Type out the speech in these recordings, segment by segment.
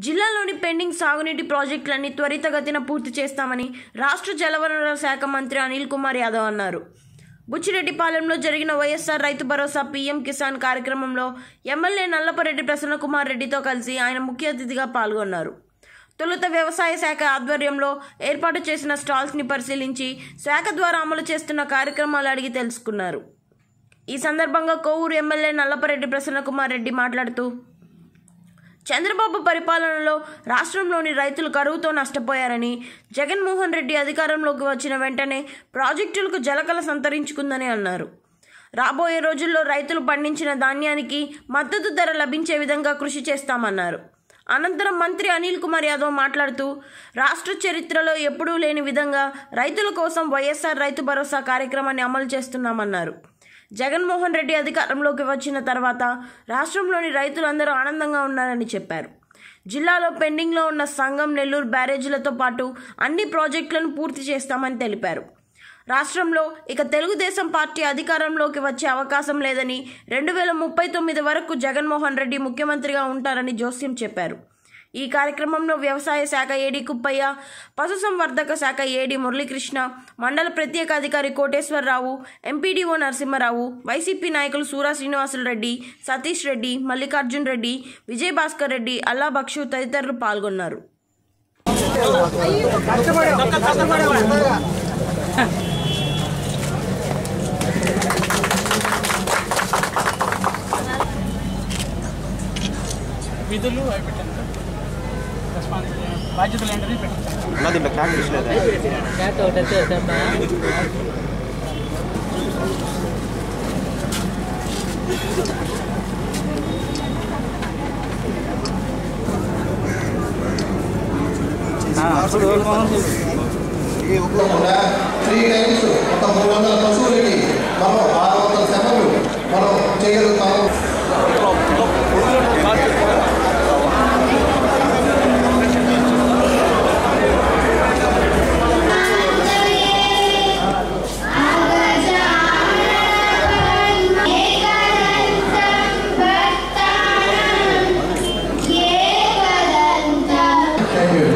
జిల్లాలోని పెండింగ్ సాగునీటి ప్రాజెక్టులన్నీ త్వరితగతిన పూర్తి చేస్తామని రాష్ట్ర జలవనరుల శాఖ మంత్రి అనిల్ కుమార్ యాదవ్ అన్నారు బుచ్చిరెడ్డిపాలెంలో జరిగిన వైఎస్ఆర్ రైతు భరోసా పీఎం కిసాన్ కార్యక్రమంలో ఎమ్మెల్యే నల్లపరెడ్డి ప్రసన్నకుమార్ రెడ్డితో కలిసి ఆయన ముఖ్య అతిథిగా పాల్గొన్నారు తొలుత వ్యవసాయ శాఖ ఆధ్వర్యంలో ఏర్పాటు చేసిన స్టాల్స్ని పరిశీలించి శాఖ ద్వారా అమలు చేస్తున్న కార్యక్రమాలు అడిగి తెలుసుకున్నారు ఈ సందర్భంగా కోవూరు ఎమ్మెల్యే నల్లపరెడ్డి ప్రసన్నకుమార్ రెడ్డి మాట్లాడుతూ చంద్రబాబు పరిపాలనలో రాష్ట్రంలోని రైతులు కరువుతో నష్టపోయారని జగన్మోహన్ రెడ్డి అధికారంలోకి వచ్చిన వెంటనే ప్రాజెక్టులకు జలకల సంతరించుకుందని అన్నారు రాబోయే రోజుల్లో రైతులు పండించిన ధాన్యానికి మద్దతు ధర లభించే విధంగా కృషి చేస్తామన్నారు అనంతరం మంత్రి అనిల్ కుమార్ యాదవ్ మాట్లాడుతూ రాష్ట్ర చరిత్రలో ఎప్పుడూ లేని విధంగా రైతుల కోసం వైఎస్ఆర్ రైతు భరోసా కార్యక్రమాన్ని అమలు చేస్తున్నామన్నారు జగన్మోహన్ రెడ్డి అధికారంలోకి వచ్చిన తర్వాత రాష్ట్రంలోని రైతులందరూ ఆనందంగా ఉన్నారని చెప్పారు జిల్లాలో పెండింగ్లో ఉన్న సంగం నెల్లూరు బ్యారేజీలతో పాటు అన్ని ప్రాజెక్టులను పూర్తి చేస్తామని తెలిపారు రాష్ట్రంలో ఇక తెలుగుదేశం పార్టీ అధికారంలోకి వచ్చే అవకాశం లేదని రెండు వేల ముప్పై తొమ్మిది వరకు జగన్మోహన్ రెడ్డి ముఖ్యమంత్రిగా ఉంటారని జోస్యం చెప్పారు ఈ కార్యక్రమంలో వ్యవసాయ శాఖ ఏడీ కుప్పయ్య పశుసంవర్ధక శాఖ ఏడీ మురళీకృష్ణ మండల ప్రత్యేక అధికారి కోటేశ్వరరావు ఎంపీడీఓ నరసింహారావు వైసీపీ నాయకులు సూరా శ్రీనివాసులు రెడ్డి సతీష్ రెడ్డి మల్లికార్జున్ రెడ్డి విజయభాస్కర్ రెడ్డి అల్లా బక్షు తదితరులు పాల్గొన్నారు విధులు అవి పెట్టండి సార్ రెస్పాన్సిబిలిటీ బాధ్యతలు ఏంటని పెట్టండి సార్ అన్న దీంట్లో క్యాక్ లేదా క్యాట్ ఒకటి అయితే వద్దమ్మా కూడా త్రీ టైమ్స్ ఒక మూడు వందల పశువులకి మనం ఆరు వందల సెమలు మనం చేయగలుగుతాము థ్యాంక్ యూ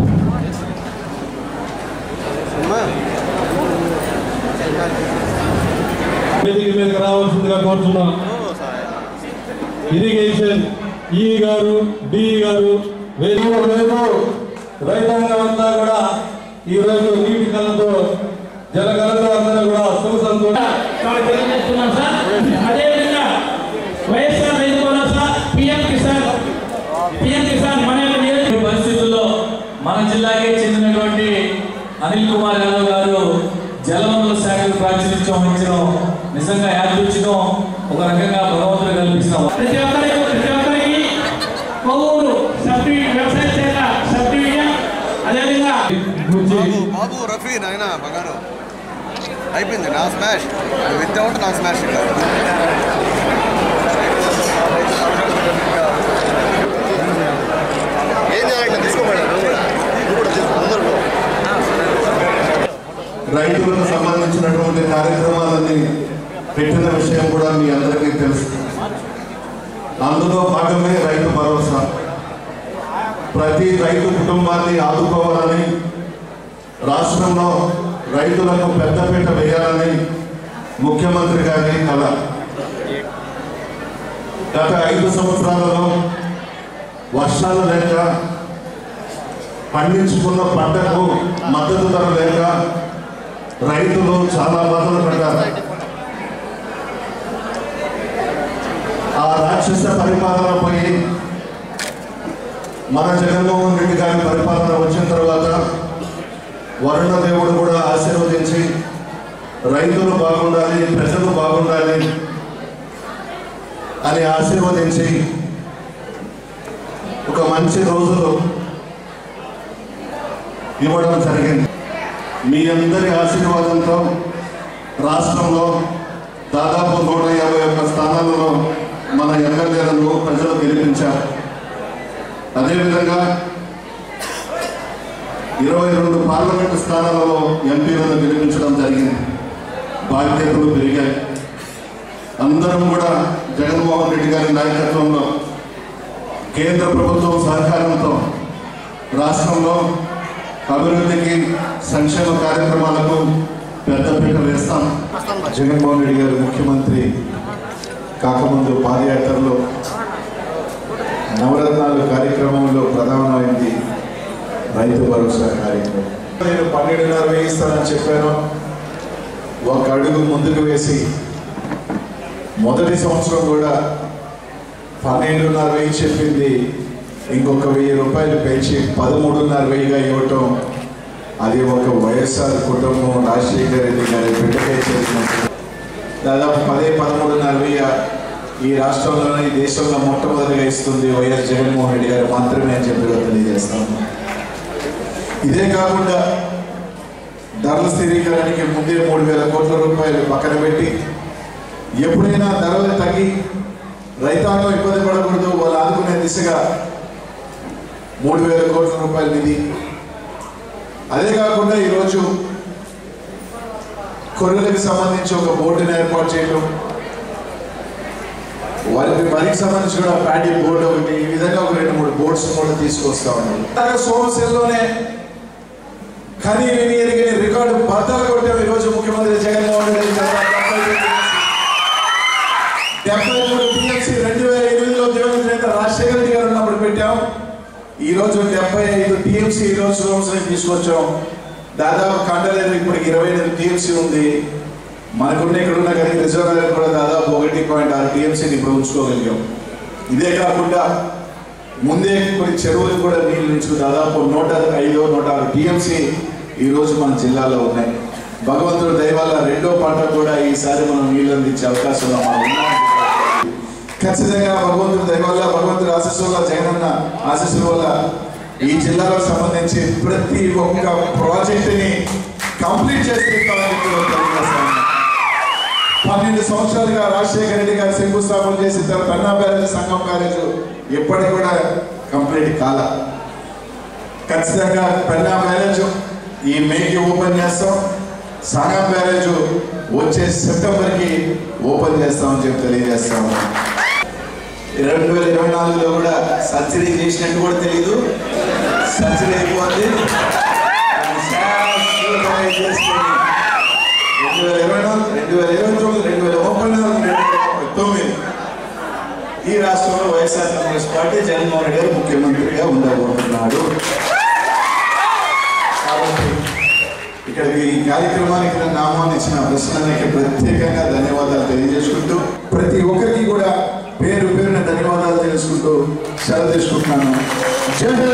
వేదిక మీదకి రావాల్సిందిగా కోరుతున్నాం ఇరిగేషన్ ఈ గారు డి గారు వేదిక రేపు రైతాంగం అంతా కూడా ఈ రోజు నీటి కళ్ళతో జలకళతో అందరూ కూడా సుఖ సంతోషం చాలా తెలియజేస్తున్నాం సార్ అదేవిధంగా వైఎస్ఆర్ రైతు భరోసా పిఎం కిసాన్ పిఎం కిసాన్ మన యొక్క నియోజక ఈ పరిస్థితుల్లో మన జిల్లాకే చెందినటువంటి అనిల్ కుమార్ యాదవ్ గారు జలవనరుల శాఖకు ప్రాతినిధ్యం వహించడం నిజంగా యాదృచ్ఛికం ఒక రకంగా భగవంతుడు కల్పించిన ప్రతి ఒక్కరికి ప్రతి ఒక్కరికి కొవ్వూరు సబ్ డివి- వ్యవసాయ శాఖ సబ్ డివిజన్ అదేవిధంగా బాబు రఫీ నాయన బంగారు అయిపోయింది నా స్మాష్ వితౌట్ నా స్మాష్ ఇంకా ఏం చేయాలి తీసుకోమన్నాడు నువ్వు కూడా నువ్వు కూడా తీసుకో అందరూ రైతులకు సంబంధించినటువంటి కార్యక్రమాలన్నీ పెట్టిన విషయం కూడా మీ అందరికీ తెలుసు అందులో భాగమే రైతు భరోసా ప్రతి రైతు కుటుంబాన్ని ఆదుకోవాలని రాష్ట్రంలో రైతులకు పెద్దపీట వేయాలని ముఖ్యమంత్రి గారి కళ గత ఐదు సంవత్సరాలలో వర్షాలు లేక పండించుకున్న పంటకు మద్దతు ధర లేక రైతులు చాలా బాధలు పడ్డారు ఆ రాక్షస పరిపాలన పోయి మన జగన్మోహన్ రెడ్డి గారి పరిపాలన వచ్చిన తర్వాత వరుణ దేవుడు కూడా ఆశీర్వదించి రైతులు బాగుండాలి ప్రజలు బాగుండాలి అని ఆశీర్వదించి ఒక మంచి రోజులు ఇవ్వడం జరిగింది మీ అందరి ఆశీర్వాదంతో రాష్ట్రంలో దాదాపు నూట యాభై ఒక్క స్థానాలలో మన ఎమ్మెల్యేలను ప్రజలు గెలిపించారు అదేవిధంగా ఇరవై రెండు పార్లమెంటు స్థానాలలో ఎంపీలను గెలిపించడం జరిగింది బాధ్యతలు పెరిగాయి అందరం కూడా జగన్మోహన్ రెడ్డి గారి నాయకత్వంలో కేంద్ర ప్రభుత్వం సహకారంతో రాష్ట్రంలో అభివృద్ధికి సంక్షేమ కార్యక్రమాలకు పెద్దపీట వేస్తాం జగన్మోహన్ రెడ్డి గారు ముఖ్యమంత్రి కాకముందు పాదయాత్రలో నవరత్నాలు కార్యక్రమంలో ప్రధానమైంది రైతు భరోసా కార్యక్రమం నేను పన్నెండున్నర వేయిస్తానని చెప్పాను ఒక అడుగు ముందుకు వేసి మొదటి సంవత్సరం కూడా పన్నెండున్నర వెయ్యి చెప్పింది ఇంకొక వెయ్యి రూపాయలు పెంచి పదమూడున్నర వెయ్యిగా ఇవ్వటం అది ఒక వైఎస్ఆర్ కుటుంబం రాజశేఖర రెడ్డి గారి బిడ్డకే చేసినట్టు దాదాపు పదే పదమూడున్నర వెయ్యి ఈ రాష్ట్రంలోనే ఈ దేశంలో మొట్టమొదటిగా ఇస్తుంది వైఎస్ జగన్మోహన్ రెడ్డి గారు మాత్రమే అని చెప్పి కూడా తెలియజేస్తాను ఇదే కాకుండా ధరల స్థిరీకరణకి ముందే మూడు వేల కోట్ల రూపాయలు పక్కన పెట్టి ఎప్పుడైనా ధరలు తగ్గి రైతాంగం ఇబ్బంది పడకూడదు వాళ్ళు ఆదుకునే దిశగా మూడు వేల కోట్ల రూపాయల నిధి అదే కాకుండా ఈరోజు కొర్రెలకు సంబంధించి ఒక బోర్డుని ఏర్పాటు చేయడం వారికి వరికి సంబంధించి కూడా ప్యాడీ బోర్డు ఒకటి ఈ విధంగా ఒక రెండు మూడు బోర్డ్స్ కూడా తీసుకొస్తా ఉన్నాం సోమశిల్లోనే కానీ విని ఎరిగిన రికార్డు బద్దలు కొట్టాం ఈరోజు ముఖ్యమంత్రి జగన్మోహన్ రెడ్డి గారు డెబ్బై మూడు టీఎంసీ రెండు వేల ఎనిమిదిలో దివంగత నేత రాజశేఖర రెడ్డి గారు ఉన్నప్పుడు పెట్టాం ఈ రోజు డెబ్బై ఐదు టీఎంసీ ఈ రోజు సంవత్సరం తీసుకొచ్చాం దాదాపు కండలేరు ఇప్పటికి ఇరవై ఎనిమిది టీఎంసీ ఉంది మనకున్న ఇక్కడ ఉన్న కానీ రిజర్వ్ కూడా దాదాపు ఒకటి పాయింట్ ఆరు టీఎంసీని ఇప్పుడు ఉంచుకోగలిగాం ఇదే కాకుండా ముందే కొన్ని చెరువులకు కూడా నీళ్లు నుంచి దాదాపు నూట ఐదు నూట ఆరు టీఎంసీ ఈ రోజు మన జిల్లాలో ఉన్నాయి భగవంతుడు దయ వల్ల రెండో పంట కూడా ఈసారి మనం నీళ్ళు అందించే అవకాశం మనం ఉన్నాం. ఖచ్చితంగా భగవంతుడు దయ వల్ల భగవంతుడు ఆశీస్సు వల్ల జగనన్న ఆశీస్సుల వల్ల ఈ జిల్లాలో సంబంధించి ప్రతి ఒక్క ప్రాజెక్టుని కంప్లీట్ చేసి తీరుతామని కూడా తెలియజేస్తాను. పన్నెండు సంవత్సరాలుగా రాజశేఖర రెడ్డి గారు శంకుస్థాపన చేసి తన పెన్నా బ్యారేజ్ సంఘం బ్యారేజ్ ఎప్పటికి కూడా కంప్లీట్ కాల ఖచ్చితంగా పెన్నా బ్యారేజ్ ఈ మేకి ఓపెన్ చేస్తాం సంఘం బ్యారేజ్ వచ్చే సెప్టెంబర్కి ఓపెన్ చేస్తామని చెప్పి తెలియజేస్తాం రెండు వేల ఇరవై నాలుగులో కూడా సర్జరీ చేసినట్టు కూడా తెలియదు సర్జరీ అయిపోద్ది శాశ్వతంగా చేసుకొని రెండు వేల ఇరవై నాలుగు రెండు వేల ఇరవై తొమ్మిది రెండు వేల ముప్పై నాలుగు రెండు వేల ముప్పై తొమ్మిది ఈ రాష్ట్రంలో YSR Congress party Jaganmohan Reddy గారు ముఖ్యమంత్రిగా ఉండబోతున్నాడు కాబట్టి ఇక్కడికి ఈ కార్యక్రమానికి నన్ను ఆహ్వానించిన ప్రశ్నలకి ప్రత్యేకంగా ధన్యవాదాలు తెలియజేసుకుంటూ ప్రతి ఒక్కరికి కూడా పేరు పేరున ధన్యవాదాలు తెలుసుకుంటూ సెలవు తీసుకుంటున్నాను జై